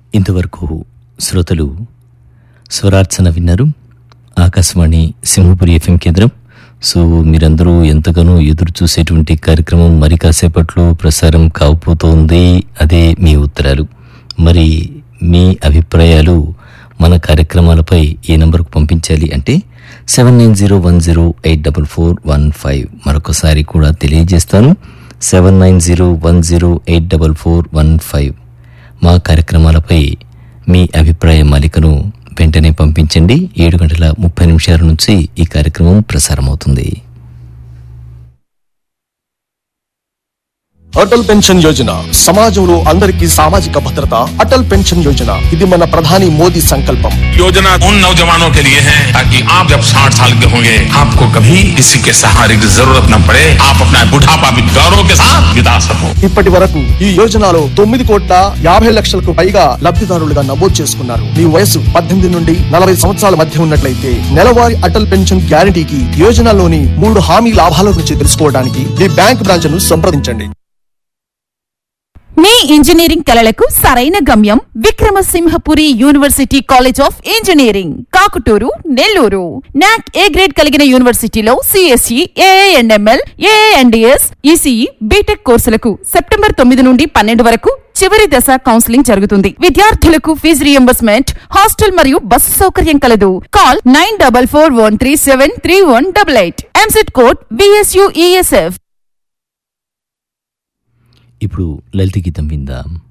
ఇంతవరకు శ్రోతలు స్వరార్చన విన్నారు ఆకాశవాణి సింహపురి ఎఫ్ఎం కేంద్రం సో మీరందరూ ఎంతగానో ఎదురు చూసేటువంటి కార్యక్రమం మరి కాసేపట్లో ప్రసారం కావబోతోంది అదే మీ ఉత్తరాలు మరి మీ అభిప్రాయాలు మన కార్యక్రమాలపై ఏ నంబర్కు పంపించాలి అంటే seven nine zero one zero eight double four one five మరొకసారి కూడా తెలియజేస్తాను seven nine zero one zero eight double four one five మా కార్యక్రమాలపై మీ అభిప్రాయ మాలికను వెంటనే పంపించండి ఏడు గంటల ముప్పై నిమిషాల నుంచి ఈ కార్యక్రమం ప్రసారమవుతుంది అటల్ పెన్షన్ యోజన సమాజంలో అందరికీ సామాజిక భద్రత అటల్ పెన్షన్ యోజన ఇది మన ప్రధాని మోదీ సంకల్పం योजना उन नौजवानों के लिए है ताकि आप जब 60 साल के होंगे आपको कभी किसी के सहारे की जरूरत न पड़े आप अपना बुढ़ापा भी गौरव के साथ बिता सको ఇప్పటి వరకు ఈ యోజనలో తొమ్మిది కోట్ల యాభై లక్షలకు పైగా లబ్ధిదారులుగా నమోదు చేసుకున్నారు మీ వయసు పద్దెనిమిది నుండి నలభై సంవత్సరాల మధ్య ఉన్నట్లయితే నెలవారీ అటల్ పెన్షన్ గ్యారంటీకి యోజనలోని మూడు హామీ లాభాల గురించి తెలుసుకోవడానికి మీ బ్యాంక్ బ్రాంచ్ ను సంప్రదించండి మీ ఇంజనీరింగ్ కలలకు సరైన గమ్యం Vikramasimhapuri university college of engineering Kakuturu Nellore NAAC A grade కలిగిన యూనివర్సిటీలో CSE ANML ANDS ECE BTech కోర్సులకు సెప్టెంబర్ తొమ్మిది నుండి పన్నెండు వరకు చివరి దశ కౌన్సిలింగ్ జరుగుతుంది విద్యార్థులకు ఫీజు రియంబర్స్మెంట్ హాస్టల్ మరియు బస్సు సౌకర్యం కలదు call nine double four one three seven three one double eight EAMCET code VSUESF ఇప్పుడు లలిత గీతం విందాం